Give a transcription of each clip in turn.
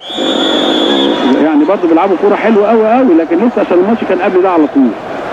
يعني برضه بيلعبوا كوره حلوه قوي قوي لكن لسه عشان الماتش كان قبل ده على طول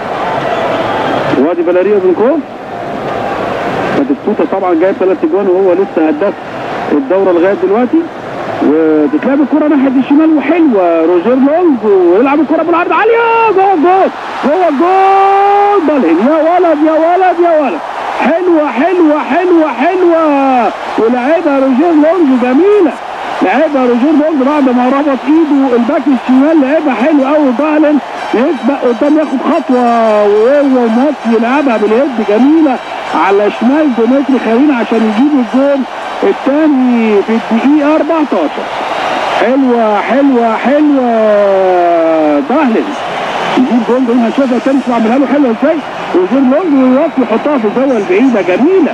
وادي فاليريو بنكوف باتيستوتا طبعا جايب ثلاث اجوان وهو لسه هداف الدوره لغايه دلوقتي وتتلعب الكره ناحيه الشمال وحلوه روجير لونج ويلعب الكره بالعرض عاليه جوه الجول جوه الجول بالهن يا ولد يا ولد يا ولد حلوه حلوه حلوه حلوه ولعبها روجير لونج جميله لعبها روجير لونج بعد ما ربط ايده الباك الشمال لعبها حلو قوي بالهن يسبق قدام ياخد خطوه وهو ماتش يلعبها باليد جميله على شمال ديمتري خليل عشان يجيب الجول الثاني في الدقيقة 14 حلوة حلوة حلوة باهلن يجيب جول ده هنشوفها تاني عملها له حلوة ازاي وزير لونج ويوقف يحطها في الزاوية البعيدة جميلة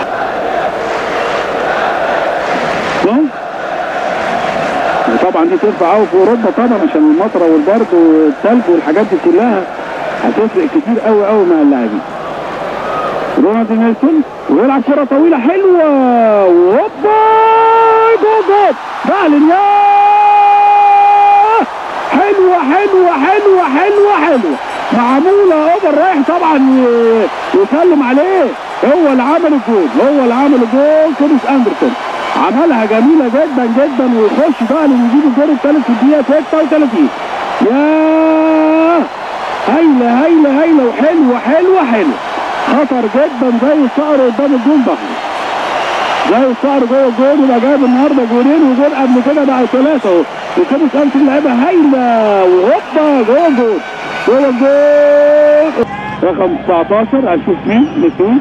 لونج وطبعا دي تنفع قوي في اوروبا طبعا عشان المطره والبرد والثلج والحاجات دي كلها هتفرق كتير قوي قوي مع اللاعبين رونالد نيلسون ويلعب كرة طويلة حلوة وهوبا جول جول باهلن يا حلوة حلوة حلوة حلوة حلوة معمولة اوفر رايح طبعا يسلم عليه هو اللي عمل الجول هو اللي عمل الجول كريس اندرسون عملها جميلة جدا جدا ويخش باهلن يجيب الجول الثالث في الدقيقة 36 يا هايلة هايلة هايلة وحلوة حلوة حلوة خطر جدا زي الصقر قدام الجول ضخم زي الصقر جوه الجول يبقى جايب النهارده جولين وجول قبل كده بقى ثلاثه اهو وكده سالت اللعيبه هايله وهوبا جوه الجول جوه الجول رقم 19 هنشوف مين نسوي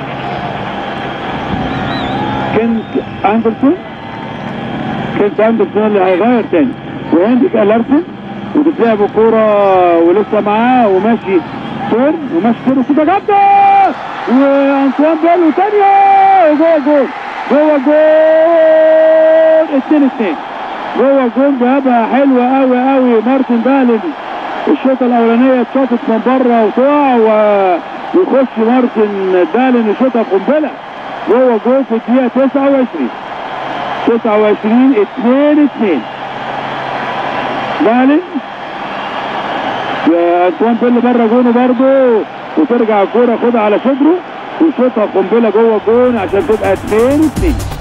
كنت اندرسون كنت اندرسون اللي هيغير تاني وهندي لارسن وتتلعب الكوره ولسه معاه وماشي تور وماشي تور وكده جامده وانطوان بيلو تانية جوه جول جوه جول 2 2 جوه الجول جابها حلوه قوي قوي مارتن بالن الشوطه الاولانيه اتشاطت من بره وتقع ويخش مارتن بالن يشوطها قنبله جوه جول في الدقيقه 29 29 2 2 بالن وانطوان بيل بره جونه برضه وترجع الكوره خدها على صدره ويشوطها قنبله جوه الجون عشان تبقى 2 2